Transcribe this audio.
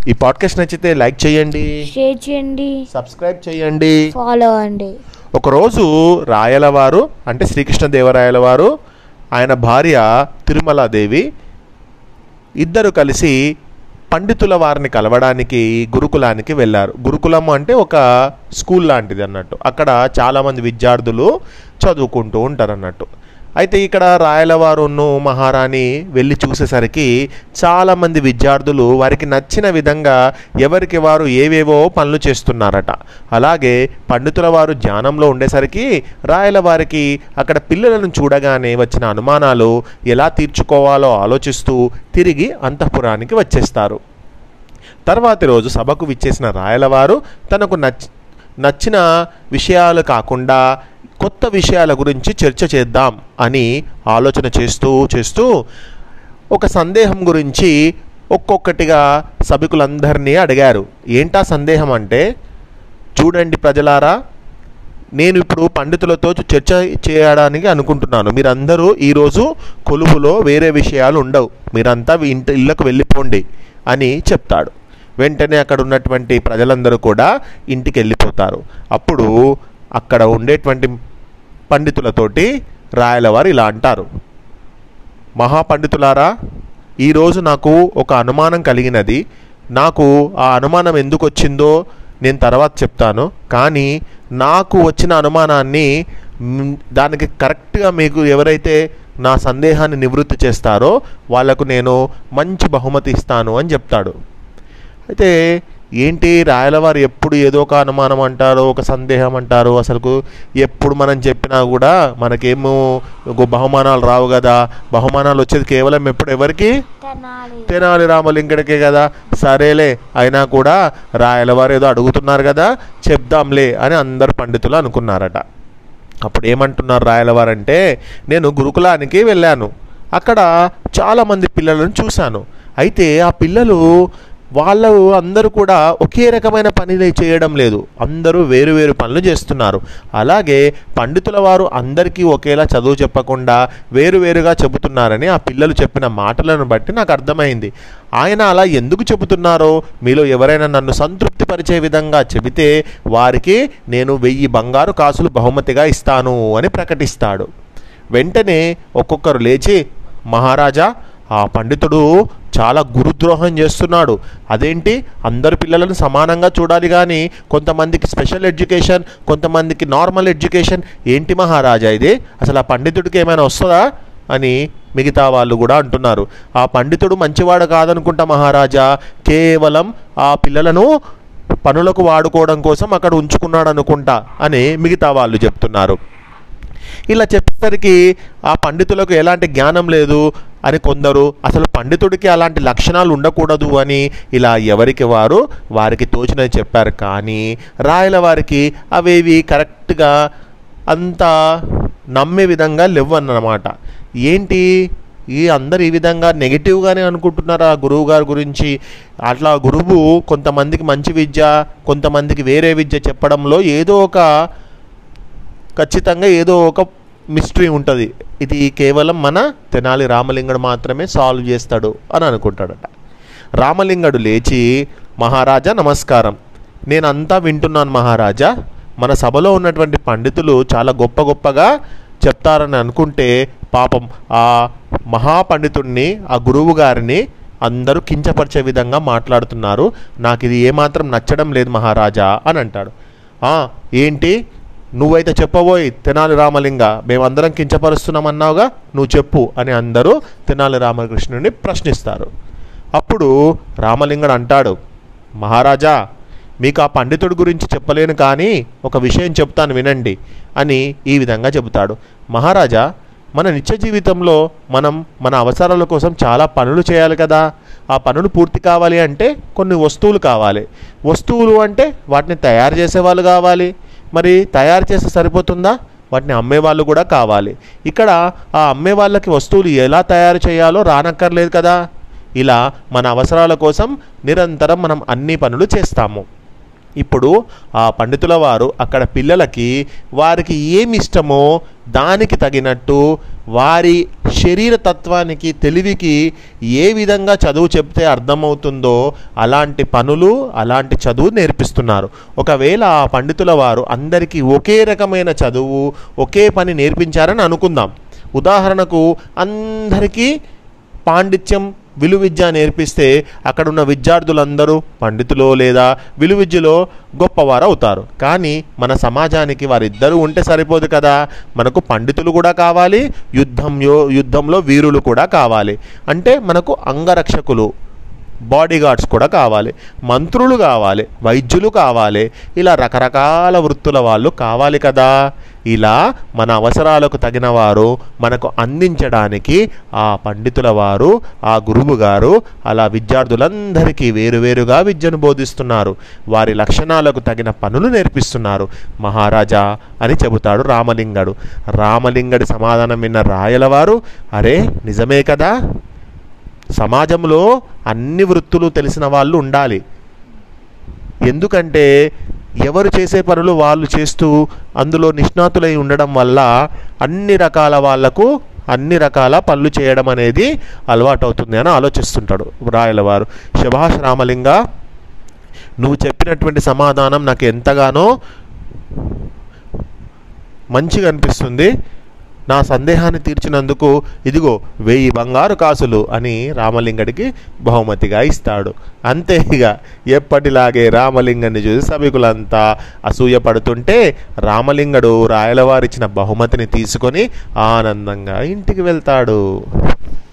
ఈ పాడ్కాస్ట్ నచ్చితే లైక్ చేయండి షేర్ చేయండి సబ్స్క్రైబ్ చేయండి ఫాలో అండి ఒకరోజు రాయలవారు అంటే శ్రీకృష్ణదేవరాయల వారు ఆయన భార్య తిరుమలాదేవి ఇద్దరు కలిసి పండితుల వారిని కలవడానికి గురుకులానికి వెళ్ళారు గురుకులం అంటే ఒక స్కూల్ లాంటిది అన్నట్టు అక్కడ చాలామంది విద్యార్థులు చదువుకుంటూ ఉంటారు అన్నట్టు అయితే ఇక్కడ రాయలవారును మహారాణి వెళ్ళి చూసేసరికి చాలామంది విద్యార్థులు వారికి నచ్చిన విధంగా ఎవరికి వారు ఏవేవో పనులు చేస్తున్నారట అలాగే పండితుల వారు ధ్యానంలో ఉండేసరికి రాయల వారికి అక్కడ పిల్లలను చూడగానే వచ్చిన అనుమానాలు ఎలా తీర్చుకోవాలో ఆలోచిస్తూ తిరిగి అంతఃపురానికి వచ్చేస్తారు తర్వాతి రోజు సభకు విచ్చేసిన రాయలవారు తనకు నచ్ నచ్చిన విషయాలు కాకుండా కొత్త విషయాల గురించి చర్చ చేద్దాం అని ఆలోచన చేస్తూ చేస్తూ ఒక సందేహం గురించి ఒక్కొక్కటిగా సభికులందరినీ అడిగారు ఏంటా సందేహం అంటే చూడండి ప్రజలారా నేను ఇప్పుడు పండితులతో చర్చ చేయడానికి అనుకుంటున్నాను మీరందరూ ఈరోజు కొలువులో వేరే విషయాలు ఉండవు మీరంతా ఇంటి ఇళ్ళకు వెళ్ళిపోండి అని చెప్తాడు వెంటనే అక్కడ ఉన్నటువంటి ప్రజలందరూ కూడా ఇంటికి వెళ్ళిపోతారు అప్పుడు అక్కడ ఉండేటువంటి పండితులతోటి రాయలవారు ఇలా అంటారు మహాపండితులారా ఈరోజు నాకు ఒక అనుమానం కలిగినది నాకు ఆ అనుమానం ఎందుకు వచ్చిందో నేను తర్వాత చెప్తాను కానీ నాకు వచ్చిన అనుమానాన్ని మ్, దానికి కరెక్ట్గా మీకు ఎవరైతే నా సందేహాన్ని నివృత్తి చేస్తారో వాళ్లకు నేను మంచి బహుమతి ఇస్తాను అని చెప్తాడు అయితే ఏంటి రాయలవారు ఎప్పుడు ఏదో ఒక అనుమానం అంటారు ఒక సందేహం అంటారు అసలు ఎప్పుడు మనం చెప్పినా కూడా మనకేమో గొ- బహుమానాలు రావు కదా బహుమానాలు వచ్చేది కేవలం ఎప్పుడు ఎవరికి తెనాలి తెనాలి రామలింగడికే కదా సరేలే అయినా కూడా రాయలవారు ఏదో అడుగుతున్నారు కదా చెప్దాంలే అని అందరు పండితులు అనుకున్నారట అప్పుడు ఏమంటున్నారు రాయలవారు అంటే నేను గురుకులానికి వెళ్ళాను అక్కడ చాలామంది పిల్లలను చూశాను అయితే ఆ పిల్లలు వాళ్ళు అందరూ కూడా ఒకే రకమైన పని చేయడం లేదు అందరూ వేరు వేరు పనులు చేస్తున్నారు అలాగే పండితుల వారు అందరికీ ఒకేలా చదువు చెప్పకుండా వేరువేరుగా చెబుతున్నారని ఆ పిల్లలు చెప్పిన మాటలను బట్టి నాకు అర్థమైంది ఆయన అలా ఎందుకు చెబుతున్నారో మీలో ఎవరైనా నన్ను సంతృప్తిపరిచే విధంగా చెబితే వారికి నేను వెయ్యి బంగారు కాసులు బహుమతిగా ఇస్తాను అని ప్రకటిస్తాడు వెంటనే ఒక్కొక్కరు లేచి మహారాజా ఆ పండితుడు చాలా గురుద్రోహం చేస్తున్నాడు అదేంటి అందరు పిల్లలను సమానంగా చూడాలి కానీ కొంతమందికి స్పెషల్ ఎడ్యుకేషన్ కొంతమందికి నార్మల్ ఎడ్యుకేషన్ ఏంటి మహారాజా ఇది అసలు ఆ పండితుడికి ఏమైనా వస్తుందా అని మిగతా వాళ్ళు కూడా అంటున్నారు ఆ పండితుడు మంచివాడు కాదనుకుంటా మహారాజా కేవలం ఆ పిల్లలను పనులకు వాడుకోవడం కోసం అక్కడ ఉంచుకున్నాడు అనుకుంటా అని మిగతా వాళ్ళు చెప్తున్నారు ఇలా చెప్పేసరికి ఆ పండితులకు ఎలాంటి జ్ఞానం లేదు అని కొందరు అసలు పండితుడికి అలాంటి లక్షణాలు ఉండకూడదు అని ఇలా ఎవరికి వారు వారికి తోచినది చెప్పారు కానీ రాయల వారికి అవేవి కరెక్ట్గా అంత నమ్మే విధంగా లేవన్నమాట ఏంటి ఈ అందరు ఈ విధంగా నెగిటివ్గానే అనుకుంటున్నారు ఆ గురువు గారి గురించి అట్లా గురువు కొంతమందికి మంచి విద్య కొంతమందికి వేరే విద్య చెప్పడంలో ఏదో ఒక ఖచ్చితంగా ఏదో ఒక మిస్టరీ ఉంటుంది ఇది కేవలం మన తెనాలి రామలింగడు మాత్రమే సాల్వ్ చేస్తాడు అని అనుకుంటాడట రామలింగడు లేచి మహారాజా నమస్కారం నేను అంతా వింటున్నాను మహారాజా మన సభలో ఉన్నటువంటి పండితులు చాలా గొప్ప గొప్పగా చెప్తారని అనుకుంటే పాపం ఆ మహాపండితుడిని ఆ గురువు గారిని అందరూ కించపరిచే విధంగా మాట్లాడుతున్నారు నాకు ఇది ఏమాత్రం నచ్చడం లేదు మహారాజా అని అంటాడు "ఆ, ఏంటి నువ్వైతే చెప్పబోయి తెనాలి రామలింగ మేమందరం కించపరుస్తున్నామన్నావుగా నువ్వు చెప్పు అని అందరూ తెనాలి రామకృష్ణుని ప్రశ్నిస్తారు అప్పుడు రామలింగడు అంటాడు మహారాజా మీకు ఆ పండితుడి గురించి చెప్పలేను కానీ ఒక విషయం చెప్తాను వినండి అని ఈ విధంగా చెబుతాడు మహారాజా మన నిత్య జీవితంలో మనం మన అవసరాల కోసం చాలా పనులు చేయాలి కదా ఆ పనులు పూర్తి కావాలి అంటే కొన్ని వస్తువులు కావాలి వస్తువులు అంటే వాటిని తయారు చేసే వాళ్ళు కావాలి మరి తయారు చేస్తే సరిపోతుందా వాటిని అమ్మే వాళ్ళు కూడా కావాలి ఇక్కడ ఆ అమ్మే వాళ్ళకి వస్తువులు ఎలా తయారు చేయాలో రానక్కర్లేదు కదా ఇలా మన అవసరాల కోసం నిరంతరం మనం అన్ని పనులు చేస్తాము ఇప్పుడు ఆ పండితుల వారు అక్కడ పిల్లలకి వారికి ఏమి ఇష్టమో దానికి తగినట్టు వారి శరీర తత్వానికి తెలివికి ఏ విధంగా చదువు చెప్తే అర్థమవుతుందో అలాంటి పనులు అలాంటి చదువు నేర్పిస్తున్నారు ఒకవేళ ఆ పండితుల వారు అందరికీ ఒకే రకమైన చదువు ఒకే పని నేర్పించారని అనుకుందాం ఉదాహరణకు అందరికీ పాండిత్యం విలువిద్య నేర్పిస్తే అక్కడున్న విద్యార్థులందరూ పండితులో లేదా విలువిద్యలో గొప్పవారు అవుతారు కానీ మన సమాజానికి వారిద్దరూ ఉంటే సరిపోదు కదా మనకు పండితులు కూడా కావాలి యుద్ధంలో యుద్ధంలో వీరులు కూడా కావాలి అంటే మనకు అంగరక్షకులు బాడీ గార్డ్స్ కూడా కావాలి మంత్రులు కావాలి వైద్యులు కావాలి ఇలా రకరకాల వృత్తుల వాళ్ళు కావాలి కదా ఇలా మన అవసరాలకు తగిన వారు మనకు అందించడానికి ఆ పండితుల వారు ఆ గురువు గారు అలా విద్యార్థులందరికీ వేరువేరుగా విద్యను బోధిస్తున్నారు వారి లక్షణాలకు తగిన పనులు నేర్పిస్తున్నారు మహారాజా అని చెబుతాడు రామలింగడు రామలింగడి సమాధానం విన్న రాయలవారు అరే నిజమే కదా సమాజంలో అన్ని వృత్తులు తెలిసిన వాళ్ళు ఉండాలి ఎందుకంటే ఎవరు చేసే పనులు వాళ్ళు చేస్తూ అందులో నిష్ణాతులై ఉండడం వల్ల అన్ని రకాల వాళ్లకు అన్ని రకాల పనులు చేయడం అనేది అలవాటు అవుతుంది అని ఆలోచిస్తుంటాడు రాయలవారు శభాష్ రామలింగ నువ్వు చెప్పినటువంటి సమాధానం నాకు ఎంతగానో మంచిగా అనిపిస్తుంది నా సందేహాన్ని తీర్చినందుకు ఇదిగో వెయ్యి బంగారు కాసులు అని రామలింగడికి బహుమతిగా ఇస్తాడు అంతే ఇక ఎప్పటిలాగే రామలింగన్ని చూసి సభికులంతా అసూయ పడుతుంటే రామలింగడు రాయలవారిచ్చిన బహుమతిని తీసుకొని ఆనందంగా ఇంటికి వెళ్తాడు